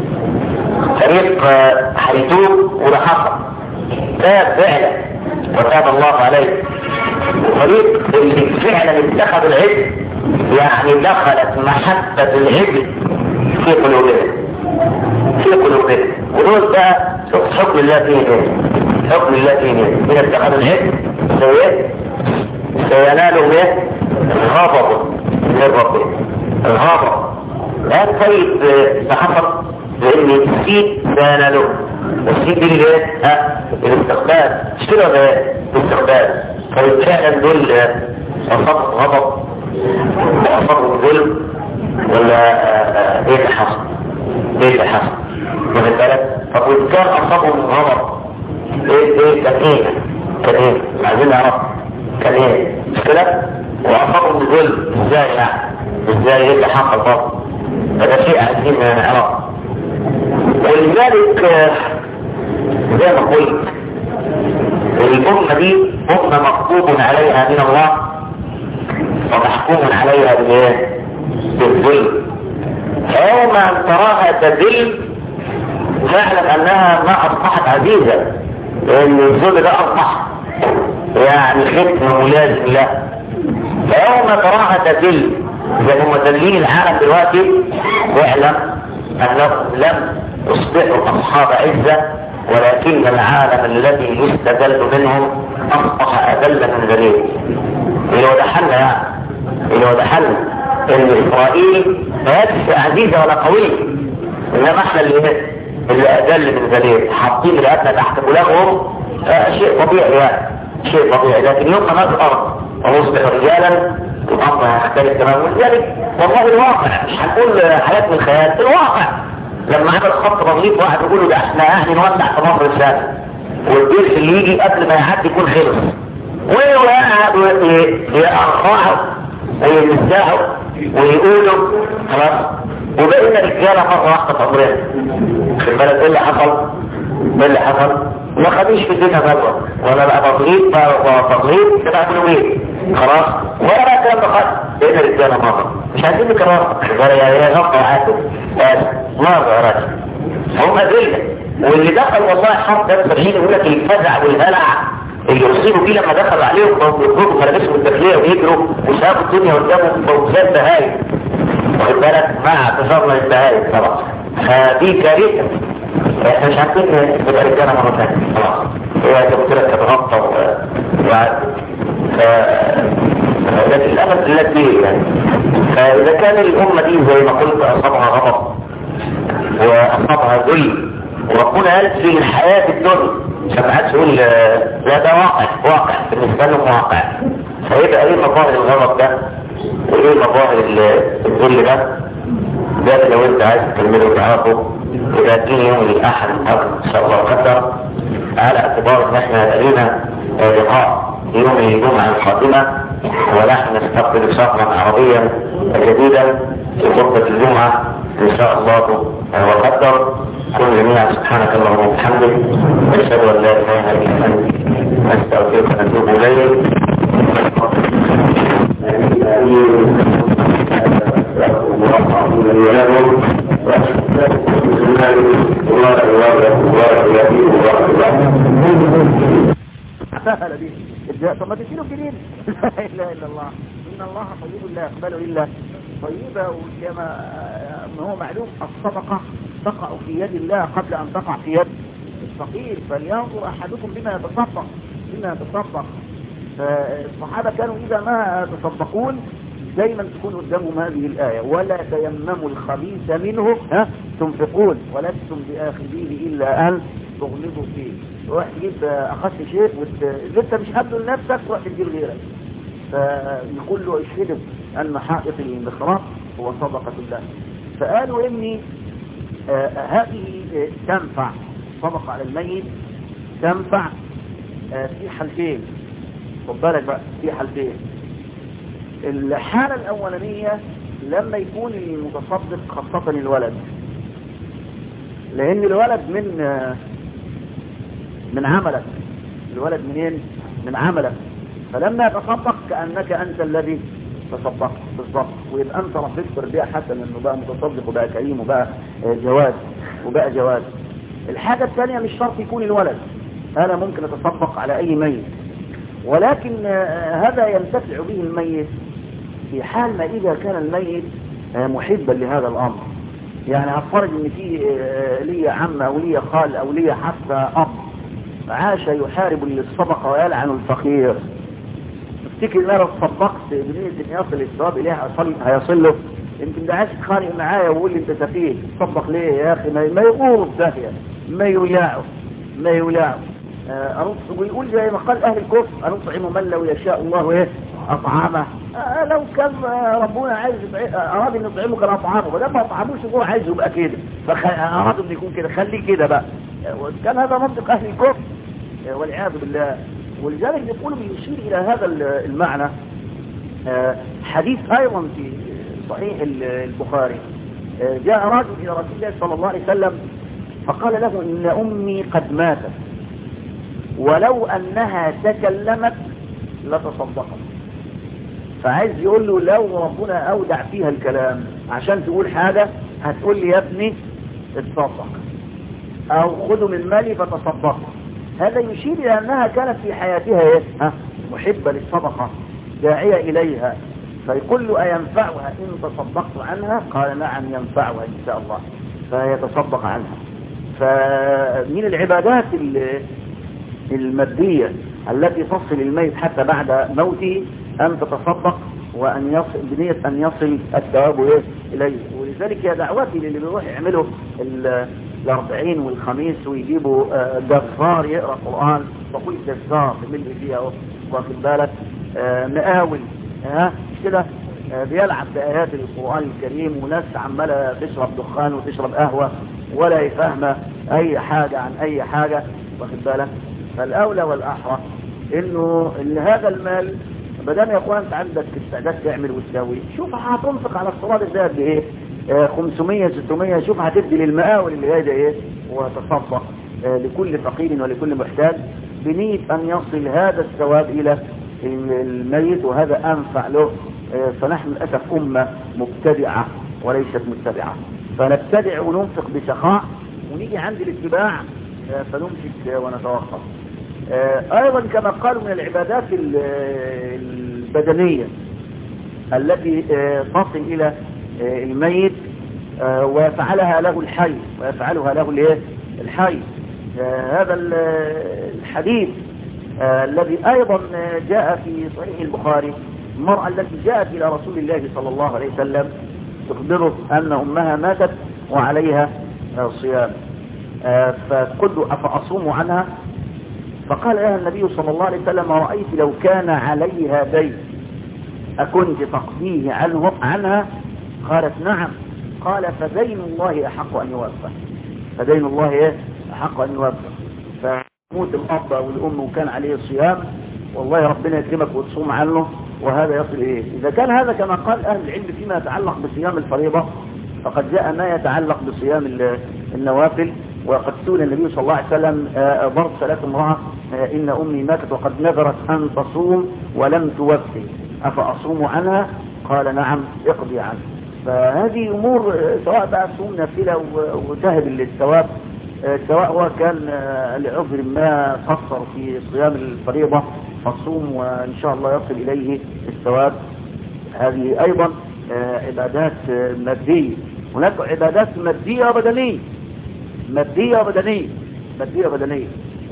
فريق هيتوب وده حصل تاب فعلا وتاب الله عليه وفريق اللي فعلا اتخذ العجل يعني دخلت محبة العجل في قلوبهم في قلوبهم ودول بقى شوف حكم الله فيه ايه حكم الله فيه ايه من اتخذ العجل سيئ سينالهم ايه غضب من ربهم الغضب لا طيب تحفظ لان السيد كان له والسيد دي اللي ها الاستقبال مش كده ولا ايه الاستقبال طيب فعلا دول اصاب غضب اصاب ظلم ولا ايه اللي حصل ايه اللي حصل واخد بالك طب وان كان اصابهم غضب ايه ايه كان ايه كان ايه عايزين نعرف كان ايه مش كده واصابهم ظلم ازاي يعني ازاي ايه اللي حصل برضه هذا شيء عايزين نعرف ولذلك زي ما قلت الأمة دي أمة مكتوب عليها من الله ومحكوم عليها بالايه؟ بالظلم فيوم أن تراها تذل فاعلم أنها ما أصبحت عزيزة لأن الظلم ده أصبح يعني ختم ملازم له فيوم تراها تذل زي هم مذلين العالم دلوقتي واعلم انهم لم يصبحوا اصحاب عزة ولكن العالم الذي يستذل منهم اصبح اذل من ذليل اللي هو دحلنا يعني اللي هو دحلنا ان اسرائيل ما هيش عزيزة ولا قوية انما احنا اللي اللي اذل من ذليل حاطين رقبنا تحت بلاغهم آه شيء طبيعي يعني شيء طبيعي لكن يوم ما نصبر ونصبح رجالا الامر هيختلف تماما ولذلك والله الواقع مش هنقول حاجات من الخيال الواقع لما عمل خط بسيط واحد يقول له ده احنا اهل نوسع في مصر السنه والجيش اللي يجي قبل ما يعدي يكون خلص ويقعدوا يقرعوا ويمسحوا ويقولوا خلاص وبقينا رجاله مره واحده في عمرنا خد بالك ايه اللي حصل؟ ايه اللي حصل؟ ما خدوش في الدنيا مرة ولا بقى تطليب بقى تطليب تبقى بلوين خلاص ولا بقى الكلام ده خالص بقينا رجالة مرة مش عايزين نكرر ولا يا غلطة عادل مرة يا راجل هم أدلة واللي دخل والله حرب ده 70 يقول لك الفزع والهلع اللي يصيبوا بيه لما دخل عليهم بيخرجوا ملابسهم الداخلية ويجروا وسابوا الدنيا قدامهم فوزان بهايم واخد بالك مع اعتصامنا للبهايم طبعا فدي كارثة احنا مش عارفين نبقى رجاله مره ثانيه خلاص هي زي ما قلت لك تتغطى وعد ف لكن الامل بالله كبير يعني فاذا كان الامه دي زي ما قلت اصابها غضب واصابها ذل وربنا قال في الحياة الدنيا عشان ما حدش يقول آه، لا ده واقع واقع بالنسبة لهم واقع فيبقى ايه مظاهر الغضب ده وايه مظاهر ال- الذل ده ده لو انت عايز تكمله وتعرفه يبقى تجيني يوم الاحد ان شاء الله قدر على اعتبار ان احنا لقينا آه، لقاء يوم الجمعة القادمة ونحن نستقبل شهرا عربيا جديدا في خطبة الجمعة ان شاء الله آه، وقدر كل جميعا سبحانك اللهم وبحمدك اشهد ان لا اله الا انت نستغفرك ونتوب اليك سهل به الجاء طب ما تديله جنين لا اله الا الله ان الله طيب لا يقبل الا طيبه وكما ما هو معلوم الصدقه تقع في يد الله قبل ان تقع في يد الفقير فلينظر احدكم بما يتصدق بما يتصدق فالصحابه كانوا اذا ما يتصدقون دايما تكون قدامهم هذه الآية ولا تيمموا الخبيث منه ها تنفقون ولستم بآخذيه إلا أن تغلبوا فيه روح تجيب أخذت شيء وت... انت مش قابله لنفسك تروح تجيب غيرك فيقول له اشهدوا أن حائط المخراط هو صدقة الله فقالوا إني آه هذه آه تنفع صدقة على الميت تنفع آه في حالتين خد بالك بقى في حالتين الحالة الأولانية لما يكون المتصدق خاصة الولد لأن الولد من من عملك الولد منين؟ من عملك فلما يتصدق كأنك أنت الذي تصدقت بالضبط ويبقى أنت ربيت تربية حسنة إنه بقى متصدق وبقى كريم وبقى جواز وبقى جواز الحاجة الثانية مش شرط يكون الولد أنا ممكن أتصدق على أي ميت ولكن هذا ينتفع به الميت في حال ما إذا كان الميت محبا لهذا الأمر يعني هفترض ان في لي عم او لي خال او لي حتى اب عاش يحارب للصدقة ويلعن الفقير افتكر ان انا تصدقت بنية ان يصل الثواب اليه هيصل, هيصل له يمكن ده عايز يتخانق معايا ويقول لي انت سفيه تصدق ليه يا اخي ما, ما يقول داهية ما يولعه ما يولعه ويقول زي ما قال اهل الكفر انطعم من لو يشاء الله ايه اطعامه آه لو كان ربنا عايز اراد ان يطعمه كان اطعامه ولما اطعموش هو عايز يبقى كده فاراد ان يكون كده خليه كده بقى كان هذا منطق اهل الكفر والعياذ بالله ولذلك نقول بيشير الى هذا المعنى حديث ايضا في صحيح البخاري جاء رجل الى رسول الله صلى الله عليه وسلم فقال له ان امي قد ماتت ولو انها تكلمت لتصدقت فعايز يقول له لو ربنا اودع فيها الكلام عشان تقول حاجة هتقول لي يا ابني اتصدق او خذوا من مالي فتصدقوا هذا يشير الى انها كانت في حياتها ايه ها محبة للصدقة داعية اليها فيقول له اينفعها ان تصدقت عنها قال نعم ينفعها ان شاء الله فيتصدق عنها فمن العبادات المادية التي تصل الميت حتى بعد موته أن تتصدق وأن يصل بنية أن يصل الثواب إيه إليه ولذلك هي دعوتي للي بيروح يعملوا الأربعين والخميس ويجيبوا جزار يقرأ قرآن بقول جزار اللي فيها واخد بالك مقاول ها مش كده بيلعب بآيات القرآن الكريم وناس عمالة تشرب دخان وتشرب قهوة ولا يفهم أي حاجة عن أي حاجة واخد بالك فالأولى والأحرى إنه إن هذا المال بدل يا اخوان انت عندك استعداد تعمل وتساوي شوف هتنفق على الصلاة ده قد ايه آه 500 600 شوف هتدي للمقاول اللي جاي ده ايه وتصدق آه لكل فقير ولكل محتاج بنية ان يصل هذا الثواب الى الميت وهذا انفع له آه فنحن للاسف امة مبتدعة وليست متبعة فنبتدع وننفق بسخاء ونيجي عند الاتباع فنمسك ونتوقف ايضا كما قالوا من العبادات البدنية التي تصل الى الميت ويفعلها له الحي ويفعلها له الايه الحي هذا الحديث الذي ايضا جاء في صحيح البخاري المرأة التي جاءت الى رسول الله صلى الله عليه وسلم تخبره ان امها ماتت وعليها صيام فقلت أفأصوم عنها فقال لها النبي صلى الله عليه وسلم رأيت لو كان عليها دين أكنت تقضيه عنه عنها قالت نعم قال فدين الله أحق أن يوفى فدين الله إيه؟ أحق أن يوفى فموت الأب أو الأم وكان عليه صيام والله ربنا يكرمك وتصوم عنه وهذا يصل إيه إذا كان هذا كما قال أهل العلم فيما يتعلق بصيام الفريضة فقد جاء ما يتعلق بصيام النوافل وقد سئل النبي صلى الله عليه وسلم ضرب ثلاث امرأة إن أمي ماتت وقد نذرت أن تصوم ولم توفي أفأصوم عنها قال نعم اقضي عنها فهذه أمور سواء بقى صوم نافلة وتهب للثواب سواء هو كان لعذر ما قصر في صيام الفريضة فصوم وإن شاء الله يصل إليه الثواب هذه أيضا عبادات مادية هناك عبادات مادية وبدنية مادية وبدنية مادية وبدنية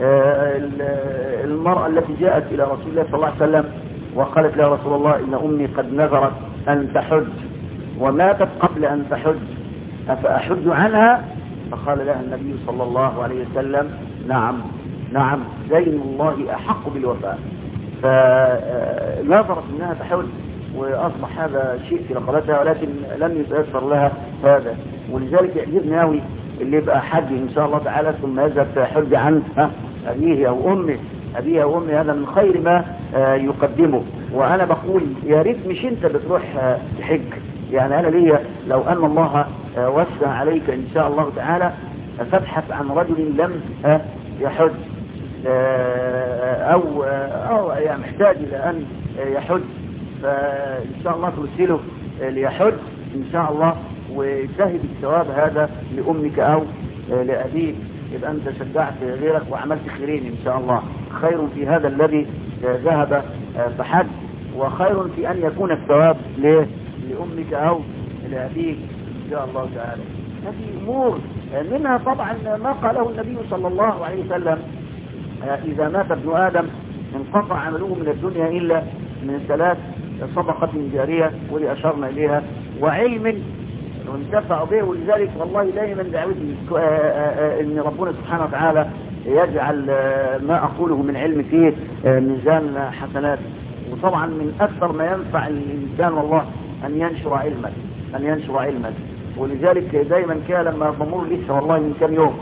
المرأة التي جاءت إلى رسول الله صلى الله عليه وسلم وقالت له رسول الله إن أمي قد نذرت أن تحج وماتت قبل أن تحج أفأحج عنها فقال لها النبي صلى الله عليه وسلم نعم نعم دين الله أحق بالوفاء فنظرت أنها تحج وأصبح هذا شيء في رقبتها ولكن لم يتأثر لها هذا ولذلك يعجبني قوي اللي يبقى حج إن شاء الله تعالى ثم يذهب حج عن أبيه أو أمه أبيه أو أمه هذا من خير ما يقدمه وأنا بقول يا ريت مش أنت بتروح تحج يعني أنا ليا لو أن الله وسع عليك إن شاء الله تعالى فابحث عن رجل لم يحج أو أو يعني محتاج إلى أن يحج فإن شاء الله ترسله ليحج إن شاء الله وتهب الثواب هذا لأمك أو لأبيك يبقى أنت شجعت غيرك وعملت خيرين إن شاء الله خير في هذا الذي ذهب فحج وخير في أن يكون الثواب لأمك أو لأبيك إن شاء الله تعالى هذه أمور منها طبعا ما قاله النبي صلى الله عليه وسلم إذا مات ابن آدم انقطع عمله من الدنيا إلا من ثلاث صدقة جارية واللي أشرنا إليها وعلم وانتفع به ولذلك والله دائما دعوتي ان ربنا سبحانه وتعالى يجعل ما اقوله من علم فيه ميزان حسنات وطبعا من اكثر ما ينفع الانسان والله ان ينشر علما ان ينشر علما ولذلك دائما كان لما بمر لسه والله من كم يوم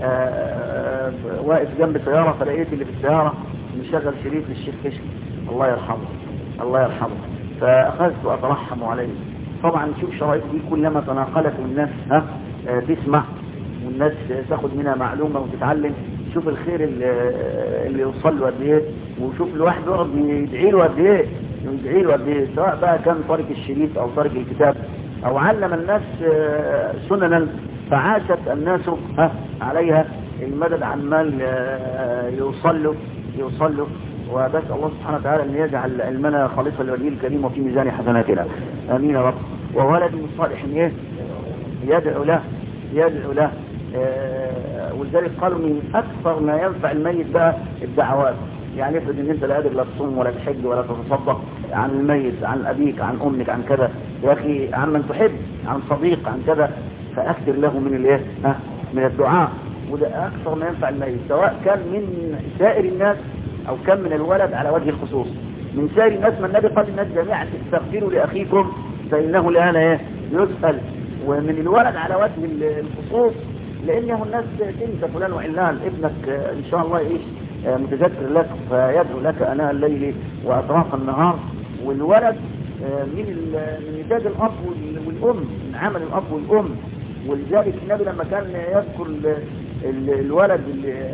واقف جنب سيارة فلقيت اللي في السيارة مشغل شريط للشيخ كشك الله يرحمه الله يرحمه فاخذت اترحم عليه طبعا شوف شرائط دي كلما تناقلت والناس ها آه تسمع والناس تاخد منها معلومة وتتعلم شوف الخير اللي, اللي يوصل له قد ايه وشوف الواحد يقعد يدعي له قد ايه يدعي له قد ايه سواء بقى كان طارق الشريف او طارق الكتاب او علم الناس آه سننا فعاشت الناس ها عليها المدد عن مال آه يوصل له يوصل له وبس الله سبحانه وتعالى أن يجعل علمنا خالصا لوجهه الكريم وفي ميزان حسناتنا آمين يا رب وولد صالح إيه يدعو له يدعو له آه ولذلك قالوا من أكثر ما ينفع الميت بقى الدعوات يعني افرض ان انت لا قادر لا تصوم ولا تحج ولا تتصدق عن الميت عن ابيك عن امك عن كذا يا اخي عن من تحب عن صديق عن كذا فاكثر له من الايه ها من الدعاء وده اكثر ما ينفع الميت سواء كان من سائر الناس او كان من الولد على وجه الخصوص من سائر الناس ما النبي قال للناس جميعا استغفروا لاخيكم فانه الان ايه يسال ومن الولد على وجه الخصوص لانه الناس تنسى فلان وعلان ابنك ان شاء الله يعيش متذكر لك فيدعو لك اناء الليل واطراف النهار والولد من من نتاج الاب والام من عمل الاب والام ولذلك النبي لما كان يذكر الولد اللي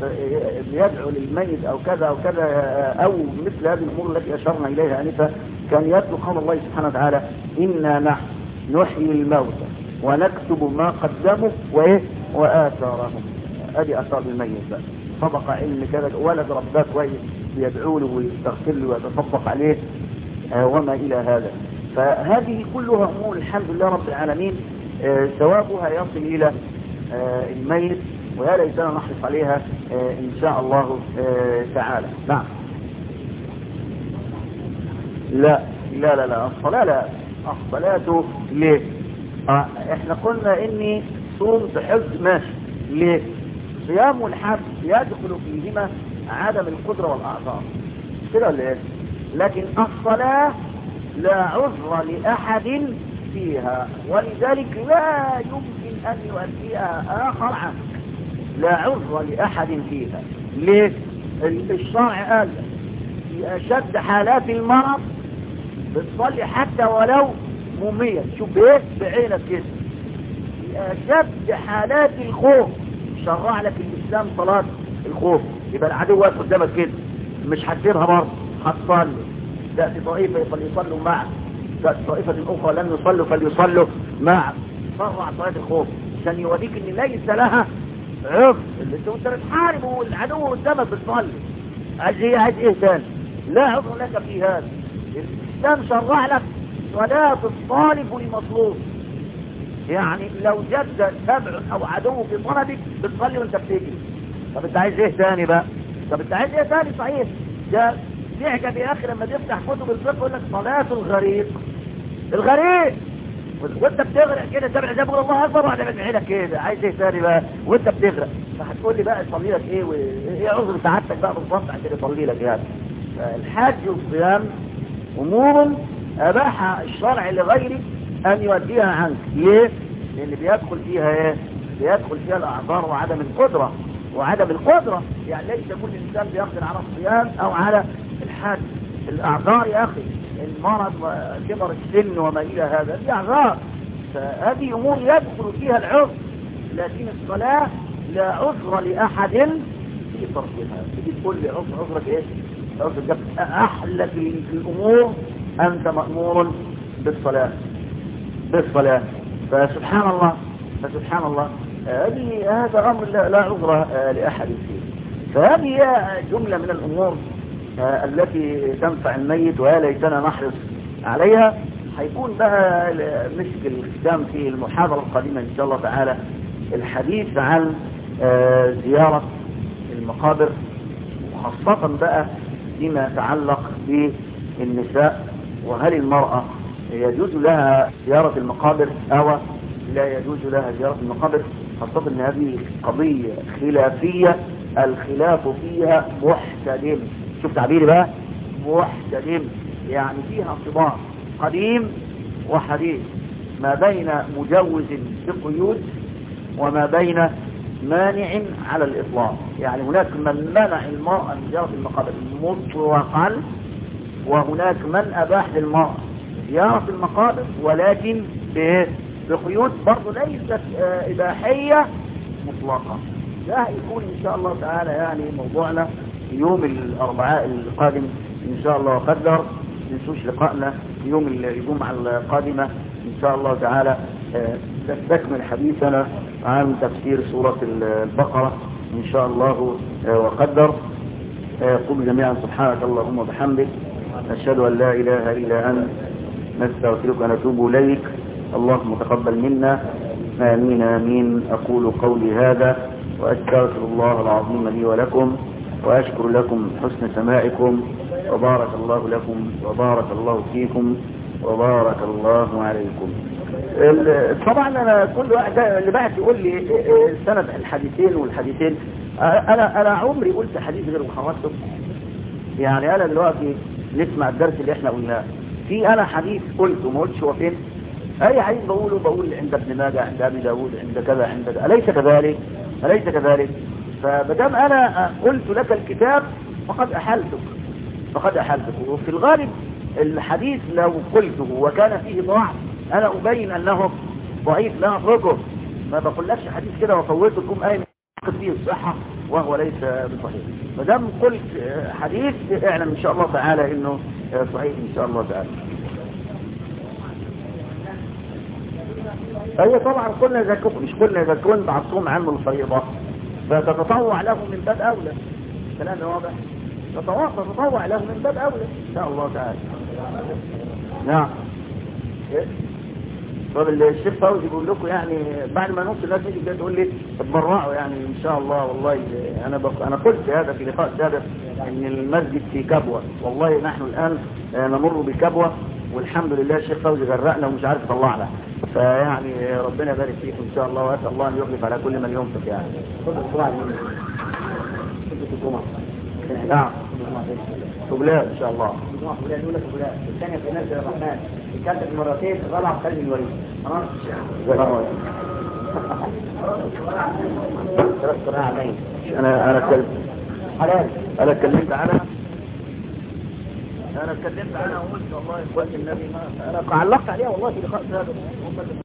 يدعو للميت او كذا او كذا او مثل هذه الامور التي اشرنا اليها انفا كان يتلو قول الله سبحانه وتعالى انا نحن نحيي الموتى ونكتب ما قدموا وايه واثارهم ادي اثار الميت بقى صدق علم كذا ولد رباه كويس يدعو له ويستغفر له ويتصدق عليه آه وما الى هذا فهذه كلها امور الحمد لله رب العالمين آه ثوابها يصل الى آه الميت ويا ليتنا نحرص عليها ان شاء الله تعالى نعم لا لا لا لا الصلاة لا الصلاة ليه اه احنا قلنا اني صوم تحج ماشي ليه الصيام والحج يدخل فيهما عدم القدرة والأعذار كده ولا ايه لكن الصلاة لا عذر لأحد فيها ولذلك لا يمكن أن يؤديها آخر عنك لا عذر لأحد فيها ليه الشرع قال في أشد حالات المرض بتصلي حتى ولو ممية شوف ايه بعينك كده في أشد حالات الخوف شرع لك الإسلام صلاة الخوف يبقى العدو واقف قدامك كده مش هتسيبها برضه هتصلي تأتي طائفة فليصلوا معك تأتي طائفة أخرى لم يصلوا فليصلوا معك شرع صلاة الخوف عشان يوريك ان ليس لها عذر اللي انت بتحارب والعدو قدامك بتصلي عايز ايه عايز ايه تاني لا عذر لك في هذا الاسلام شرع لك صلاة الطالب والمطلوب يعني لو جد سبع او عدو في طلبك بتصلي وانت بتجري طب انت عايز ايه تاني بقى طب انت عايز ايه تاني صحيح ده تعجب يا اخي لما تفتح كتب الفقه يقول لك صلاة الغريق الغريق وانت بتغرق كده تبع زي بقول الله اكبر واحده من عينك كده عايز ايه تاني بقى وانت بتغرق فهتقول لي بقى يصلي لك ايه وايه عذر سعادتك بقى بالظبط عشان يصلي لك يعني الحج والصيام امور اباح الشرع لغيرك ان يؤديها عنك ليه لان بيدخل فيها ايه بيدخل فيها الاعذار وعدم القدره وعدم القدره يعني ليس كل انسان بيقدر على الصيام او على الحج الاعذار يا اخي المرض وكبر السن وما الى هذا دي اعذار فهذه امور يدخل فيها العذر لكن الصلاه لا عذر لاحد في تركها تيجي تقول لي عذر عذرك ايه عذر ده احلى في الامور انت مامور بالصلاه بالصلاه فسبحان الله فسبحان الله هذه هذا امر لا, لا عذر لاحد فيه فهذه جمله من الامور التي تنفع الميت ويا ليتنا نحرص عليها هيكون بقى مسك الختام في المحاضرة القادمة إن شاء الله تعالى الحديث عن زيارة المقابر وخاصة بقى فيما يتعلق بالنساء وهل المرأة يجوز لها زيارة المقابر أو لا يجوز لها زيارة المقابر خاصة أن هذه قضية خلافية الخلاف فيها محتدم شوف تعبيري بقى محتدم يعني فيها صدام قديم وحديث ما بين مجوز بقيود وما بين مانع على الإطلاق يعني هناك من منع المرأة من زيارة المقابر مطلقا وهناك من أباح للمرأة زيارة المقابر ولكن بقيود برضه ليست إباحية مطلقة ده يكون إن شاء الله تعالى يعني موضوعنا يوم الأربعاء القادم إن شاء الله قدر ننسوش لقائنا يوم الجمعة القادمة إن شاء الله تعالى تستكمل حديثنا عن تفسير سورة البقرة إن شاء الله وقدر قل جميعا سبحانك اللهم وبحمدك نشهد أن لا إله إلا أنت نستغفرك ونتوب إليك اللهم تقبل منا آمين آمين أقول قولي هذا وأستغفر الله العظيم لي ولكم وأشكر لكم حسن سماعكم وبارك الله لكم وبارك الله فيكم وبارك الله عليكم طبعا انا كل واحد اللي بعت يقول لي سند الحديثين والحديثين انا انا عمري قلت حديث غير وخرجته يعني انا دلوقتي نسمع الدرس اللي احنا قلناه في انا حديث قلته ما قلتش هو فين اي حديث بقوله بقول عند ابن ماجه عند ابي داوود عند كذا عند كذا اليس كذلك اليس كذلك فمادام انا قلت لك الكتاب فقد احلتك فقد احلتك وفي الغالب الحديث لو قلته وكان فيه ضعف انا ابين انه ضعيف لا اتركه ما بقولكش حديث كده وفوته تقوم قايم فيه الصحة وهو ليس بصحيح ما دام قلت حديث اعلم ان شاء الله تعالى انه صحيح ان شاء الله تعالى هي طبعا قلنا اذا كنت مش قلنا اذا كنت معصوم عنه الفريضة فتتطوع له من باب اولى كلام واضح تتطوع له من باب اولى ان شاء الله تعالى نعم طب الشيخ فوزي بيقول لكم يعني بعد ما نص الناس تيجي تقول لي اتبرعوا يعني ان شاء الله والله انا بق... انا قلت هذا في لقاء سابق ان المسجد في كبوة والله نحن الان نمر بكبوة والحمد لله الشيخ فوزي غرقنا ومش عارف يطلعنا فيعني ربنا يبارك فيكم ان شاء الله واسال الله ان يخلف على كل من ينفق يعني نعم فبلاد ان شاء الله فلان يقول لك فلان الثانية في ناس الرحمن الثالثة في مرتين الرابعة في خالد الوليد خلاص انا انا اتكلم حلال انا اتكلمت عنها انا اتكلمت عنها وقلت والله اخوات النبي ما انا علقت عليها والله في لقاء سابق هم